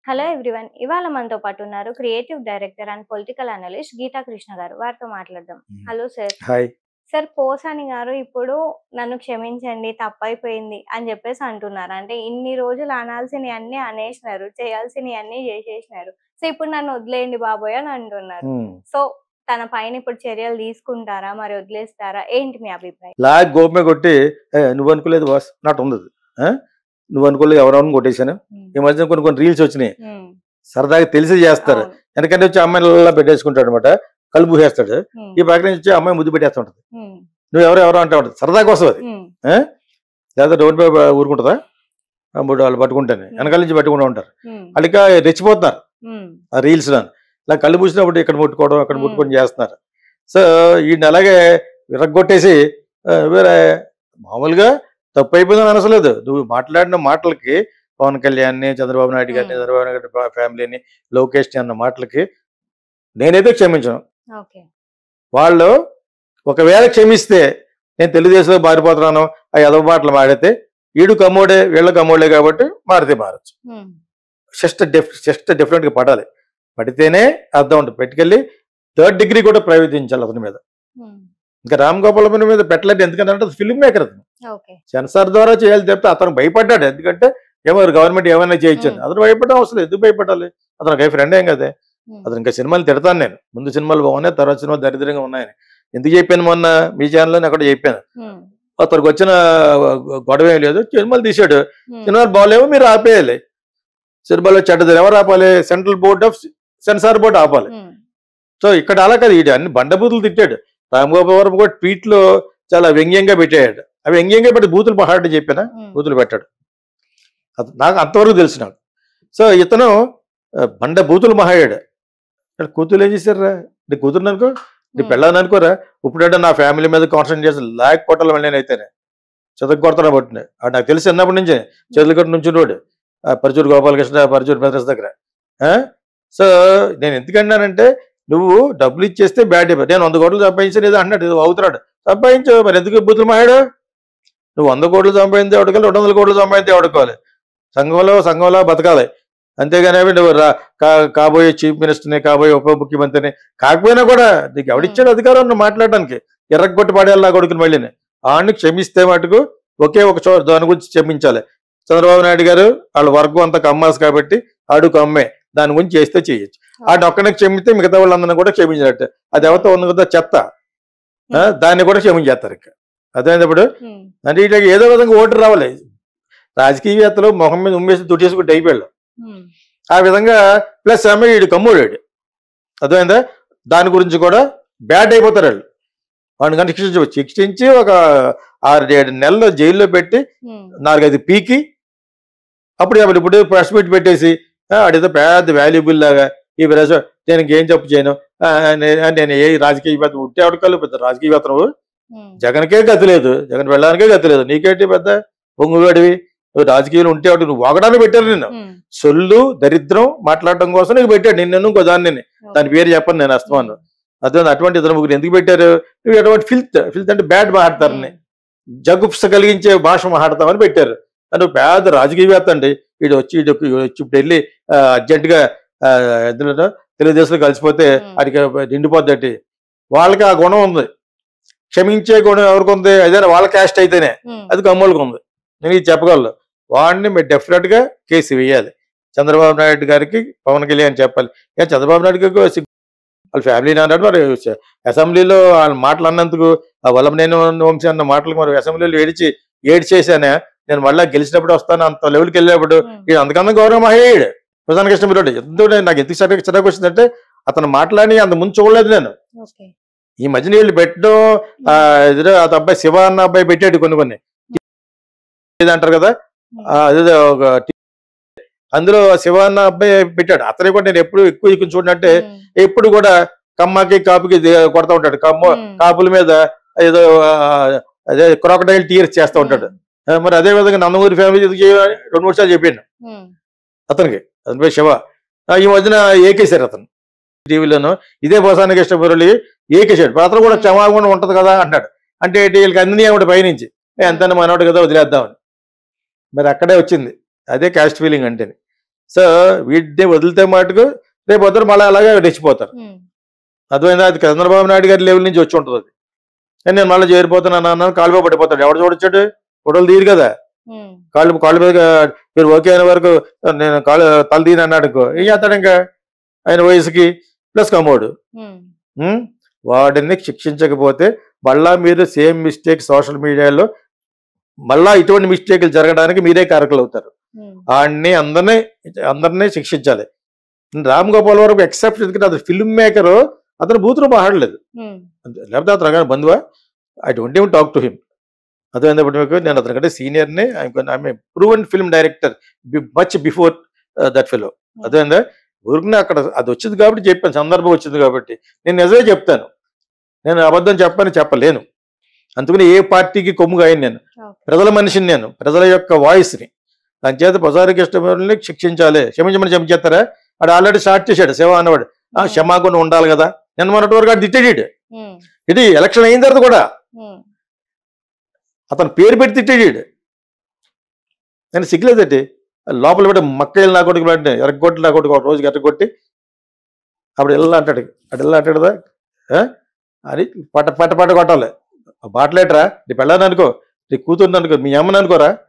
Hello everyone ఇవాళ మనతో పాటు ఉన్నారు creative director and political analyst Geetha Krishna garu వారితో మాట్లాడదాం hello sir hi sir Posani garu ఇప్పుడు నన్ను క్షమించండి తప్పైపోయింది అని చెప్పేసి అంటున్నారు అంటే ఇన్ని రోజులు అనాల్సినవి అన్ని అనేసినారు చేయాల్సినవి అన్ని చేసేసినారు సో ఇప్పుడు నన్ను వదిలేయండి బాబోయ్ అని అంటున్నారు మ్మ్. సో తన పైన ఇప్పుడు చర్యలు తీసుకుంటారా మరి వదిలేస్తారా ఏంటి మీ అభిప్రాయం లాగ్ గోపమే కొట్టి "ఏ, నువ్వు అనుకోలేదు బాస్ నాట్ ఉంది అది. ఆ? నువ్వు అనుకోలేదు ఎవరెవరిని కొట్టేశాను ఈ మధ్యన కొన్ని కొన్ని రీల్స్ వచ్చినాయి ఉమ్, సరదాగా తెలిసి చేస్తారు అవును. ఎందుకంటే వచ్చి అమ్మాయిని పెట్టేసుకుంటాడు అనమాట కలుపు చేస్తాడు ఉమ్, ఈ పక్కన నుంచి అమ్మాయి ముద్దు పెట్టేస్తుంటది ఉమ్, నువ్వు ఎవరు ఎవరో అంటే ఉంటుంది సరదా కోసం అది ఉమ్, లేదా డోన్ పై ఊరుకుంటుందా అప్పుడు వాళ్ళు పట్టుకుంటాను వెనకాల నుంచి పట్టుకుంటూ ఉంటారు ఉమ్, వాళ్ళకి రెచ్చిపోతున్నారు ఉమ్, ఆ రీల్స్ లో ఇలా కళ్ళు పూసినప్పుడు ఇక్కడ ముట్టుకోవడం అక్కడ మ్మ్. ముట్టుకొని చేస్తున్నారు సో ఈయన అలాగే విరగొట్టేసి ఆ, వేరే మామూలుగా తప్పు అయిపోయిందని అనసలేదు నువ్వు మాట్లాడిన మాటలకి పవన్ కళ్యాణ్ని చంద్రబాబు నాయుడు గారిని మ్మ్. చంద్రబాబు నాయుడు గారి ఫ్యామిలీని లోకేష్ని అన్న మాటలకి నేనైతే క్షమించను ఓకే వాళ్ళు ఒకవేళ క్షమిస్తే నేను తెలుగుదేశంలో మారిపోతున్నాను ఆ ఎదవ మాటలు మాడితే ఈడు కమ్మోడే వీళ్ళ కమ్మోడే కాబట్టి మారితే మారచ్చు ఉమ్, జస్ట్ డిఫ్ జస్ట్ డిఫరెంట్గా పడాలి పడితేనే అర్థం ఉంటుంది పెట్టుకెళ్ళి థర్డ్ డిగ్రీ కూడా ప్రవేశించాలి అతని మీద ఉమ్, ఇంకా రామ్ గోపాల్ మీద పెట్టలేదు ఎందుకంటే అంటే ఫిల్మ్ మేకర్ అతను ఓకే సెన్సార్ ద్వారా చేయాలి తప్పితే అతను భయపడ్డాడు ఎందుకంటే ఏమో గవర్నమెంట్ ఏమైనా చేయొచ్చు మ్మ్. అతను భయపడడం అవసరం లేదు. ఎందుకు భయపడాలి అతను ఒక ఫ్రెండ్ ఏం కదే ఉమ్, అతను ఇంకా సినిమాలు తిడతాను నేను ముందు సినిమాలు బాగున్నాయి తర్వాత సినిమాలు దరిద్రంగా ఉన్నాయని ఎందుకు చెప్పాను మొన్న మీ ఛానల్లో అక్కడ చెప్పాను ఉమ్, అతనికి వచ్చిన గొడవ ఏం లేదు సినిమాలు తీశాడు ఉమ్, సినిమాలు బాగాలేవో మీరు ఆపేయాలి సినిమాలో చెడ్డది ఎవరు ఆపాలి central board of censor board ఆపాలి ఉమ్, సో ఇక్కడ అలా కాదు ఈడు అన్ని బండబూతులు తిట్టాడు రామగోపావరం కూడా ట్వీట్ లో చాలా వ్యంగ్యంగా పెట్టాడు అవి వ్యంగ్యంగా పెట్టి బూతులు పహాడు చెప్పానా ఉమ్, బూతులు పెట్టాడు అది నాకు అంతవరకు తెలుసు నాకు సో ఇతను ఆ, బండ బూతులు మహాయాడు ఇక్కడ కూతురు ఏం చేశారా నీ కూతురు అనుకో నీ ఉమ్, పెళ్ళని అనుకోరా ఇప్పుడంటే నా ఫ్యామిలీ మీద కాన్సన్ట్రేట్ చేసి లాక్ కొట్టాలి మళ్ళీ నేనైతేనే చదువు కొడతాను పట్టిన అది నాకు తెలిసి చిన్నప్పటి నుంచే చదువు కట్టు నుంచి రోడ్ పరచూరు గోపాలకృష్ణ పరచూరు మెద్రస్ దగ్గర ఆ? సో నేను ఎందుకన్నానంటే నువ్వు డబ్బులు ఇచ్చేస్తే బ్యాడ్ నేను వంద కోట్లు సంపాదించాను ఏదో అన్నాడు ఏదో అవుతున్నాడు సంపాదించు మరి ఎందుకు బుద్ధులు మాయాడు నువ్వు వంద కోట్లు సంపాదించి ఎవడుకోవాలి రెండు వందల కోట్లు సంపాదించి ఎవడుకోవాలి సంఘంలో సంఘంలో బతకాలి అంతేగాని అవి నువ్వు రా కా- కాబోయే చీఫ్ మినిస్టర్ని కాబోయే ఉప ముఖ్యమంత్రిని కాకపోయినా కూడా నీకు ఎవడిచ్చాడు అధికారం నువ్వు మాట్లాడడానికి ఎర్రగొట్టి పడేయాలి కొడుకుని మళ్ళీని ఆడిని క్షమిస్తే మటుకు ఒకే ఒక చో దాని గురించి క్షమించాలి చంద్రబాబు నాయుడు గారు వాళ్ళ వర్గం అంతా కమ్మాస్ కాబట్టి ఆడు కమ్మే దాని గురించి చేస్తే చేయొచ్చు ఆడిని ఒక్కనే క్షమిస్తే మిగతా వాళ్ళందరినీ కూడా క్షమించినట్టు అది ఎవరితో ఉంది కదా చెత్త ఆ, దాన్ని కూడా క్షమించేస్తారు ఇక అదేప్పుడు ఉమ్, అంటే ఇట్లా ఏదో విధంగా ఓటు రావాలి రాజకీయవేత్తలు మొహం మీద ఉమ్మేసి తుట్టేసుకుంటే అయిపోయాడు ఉమ్, ఆ విధంగా ప్లస్ ఆమె వీడు కమ్మోడాడు అర్థమైందా దాని గురించి కూడా బ్యాడ్ అయిపోతారు వాళ్ళు వాడిని కనుక శిక్షించవచ్చు శిక్షించి ఒక ఆరు ఏడు నెలలు జైల్లో పెట్టి ఉమ్, నాలుగైదు పీకి అప్పుడు అప్పుడు ఇప్పుడు ప్రెస్ మీట్ పెట్టేసి "ఆ, ఆడేదో పెద్ద వాల్యుబుల్ లాగా ఈ ప్రజ నేను ఏం చెప్పు చేయను ఆ, నే- నేను ఏ రాజకీయవేత్త ఉంటే ఎవరికాలు పెద్ద రాజకీయవేత్త నువ్వు ఉమ్, జగన్కే గతి లేదు జగన్ వెళ్ళడానికే గతి లేదు నీకేంటి పెద్ద పొంగుగాడివి నువ్వు రాజకీయాలు ఉంటే ఒకటి నువ్వు వాగడానికి పెట్టారు నిన్ను ఉమ్, సొల్లు దరిద్రం మాట్లాడడం కోసం నీకు పెట్టాడు నిన్ను ఇంకో దాన్ని ఓకే. దాని పేరు చెప్పను నేను అస్తమాను అదే అటువంటి ఇద్దరు ముగ్గురు ఎందుకు పెట్టారు నువ్వు ఎటువంటి ఫిల్త్ ఫిల్త్ అంటే బ్యాడ్ మాట్లాడతారని జగుప్స కలిగించే భాష మాట్లాడతామని పెట్టారు నువ్వు పెద్ద రాజకీయవేత్త అండి వీడు వచ్చి వీడు వచ్చి ఇప్పుడు వెళ్ళి ఆ, అర్జెంటుగా ఆ, ఎందులో తెలుగుదేశంలో కలిసిపోతే Hmm. వాడికి నిండిపోద్దటి వాళ్ళకి ఆ గుణం ఉంది క్షమించే గుణం ఎవరికి ఉంది అదే వాళ్ళ క్యాస్ట్ అయితేనే ఉమ్, అది కమ్మోళ్ళకి ఉంది నేను ఇది చెప్పగలను వాడిని మీరు డెఫినెట్ గా కేసు వేయాలి చంద్రబాబు నాయుడు గారికి పవన్ కళ్యాణ్ చెప్పాలి ఏ చంద్రబాబు నాయుడు గారికి సిగ్గు- వాళ్ళ ఫ్యామిలీని అన్నాడు మరి అసెంబ్లీలో వాళ్ళ మాటలు అన్నందుకు ఆ వల్లభనేని వంశీ అన్న మాటలకు మరి అసెంబ్లీలో ఏడిచి ఏడ్చేసానే నేను మళ్ళీ గెలిచినప్పుడు వస్తాను అంత లెవెల్కి వెళ్ళినప్పుడు ఉమ్, ఇది అంతకన్నా గౌరవం మహేయుడు ప్రధాన కృష్ణమిరెడ్డి ఎంతో నాకు ఎందుకు సరిగ్గా చిరాకు వచ్చిందంటే అతను మాట్లాడి అంత ముందు చూడలేదు నేను ఓకే. ఈ మధ్యన వీళ్ళు పెట్టడం ఆ, ఎదురు ఆ అబ్బాయి శివ అన్న అబ్బాయి పెట్టాడు కొన్ని కొన్ని ఇది అంటారు కదా ఆ, అదేదో ఒక టి- అందులో శివ అన్న అబ్బాయి పెట్టాడు అతని కూడా నేను ఎప్పుడు ఎక్కువ ఎక్కువ చూడంటే ఉమ్, ఎప్పుడు కూడా కమ్మకి కాపుకి ది- కొడతా ఉంటాడు కమ్మ ఉమ్, కాపుల మీద ఏదో ఆ, అదే క్రాకడైల్ టీయర్స్ చేస్తూ ఉంటాడు ఆ, మరి అదే విధంగా నందమూరి ఫ్యామిలీ ఎందుకు చేయాలి? రెండు మూడు సార్లు చెప్పాను ఉమ్, అతనికి అతని పేరు శివ ఆ, ఈ మధ్యన ఏకేశారు అతను టీవీలోను ఇదే పోసాన కృష్ణపురలి ఏకేశాడు అతను కూడా Hmm. క్షమాగుణం ఉంటది కదా అంటాడు అంటే ఏంటి వీళ్ళకి అన్ని ఒకటి పైనుంచి ఎంత మనోడు కదా వదిలేద్దామని మరి అక్కడే వచ్చింది అదే క్యాస్ట్ ఫీలింగ్ అంటే సో వీటిని వదిలితే మటుకు రేపు వద్దరు మళ్ళీ అలాగే రెచ్చిపోతారు ఉమ్, అర్థమైందా అది చంద్రబాబు నాయుడు గారి లెవెల్ నుంచి వచ్చి ఉంటుంది అది కానీ నేను మళ్ళీ చేరిపోతున్నాను అన్నాను కాలువ పడిపోతాడు ఎవడు చూడొచ్చాడు ఫోటోలు తీరు కదా ఉమ్, కాళ్ళు కాళ్ళు మీద మీరు ఓకే అయిన వరకు నేను కాళ్ళు తల తీని అన్నాడు ఇంకో ఏం చేస్తాడు ఇంకా ఆయన వయసుకి ప్లస్ కమ్మోడు ఉమ్, ఉం? వాడిని శిక్షించకపోతే మళ్ళా మీరు సేమ్ మిస్టేక్ సోషల్ మీడియాలో మళ్ళా ఇటువంటి మిస్టేక్లు జరగడానికి మీరే కారకులు అవుతారు ఉమ్, వాడిని అందరినీ అందరినీ శిక్షించాలి రామ్ గోపాల్ వరకు ఎక్సెప్ట్ ఎందుకంటే అది ఫిల్మ్ మేకర్ అతను బూతులు మాట్లాడలేదు ఉమ్, అంతే. లేకపోతే అతను కానీ బంధువా I don't even talk to him అర్థమైనప్పుడు మీకు నేను అతనికంటే సీనియర్ని I'm proven film director much before that ఫిలో అర్థమైందా ఊరికి అక్కడ అది వచ్చింది కాబట్టి చెప్పాను సందర్భం వచ్చింది కాబట్టి నేను నిజమే చెప్తాను నేను అబద్ధం చెప్పని చెప్పలేను అందుకని ఏ పార్టీకి కొమ్ముగా అయ్యాను నేను Okay. ప్రజల మనిషిని నేను ప్రజల యొక్క వాయిస్ని దాని చేత ప్రసార కృష్ణని శిక్షించాలి క్షమించమని క్షమించేస్తారా వాడు ఆల్రెడీ స్టార్ట్ చేశాడు సేవ అన్నవాడు ఆ Hmm. క్షమాగుణ ఉండాలి కదా నేను మొన్నటి వరకు ఆడు తిట్టాడు ఉమ్, ఇది ఎలక్షన్ అయిన తర్వాత కూడా ఉమ్, అతను పేరు పెట్టి తిట్టాడు నేను సిగ్గులేదటి లోపల పెట్టి మక్కలు నా కొడుకు పెట్టిన ఎరగొట్టి నా కొడుకు ఒక రోజుకి ఎరగొట్టి అప్పుడు ఇల్లు అంటాడు అటు ఇల్లు అంటాడుదా ఆ? అని పట్ట పట్ట పట్ట కొట్టాలి బాటలేటరా నీ పెళ్ళాన్ని అనుకో నీ కూతుర్ని అనుకో మీ అమ్మని అనుకోరా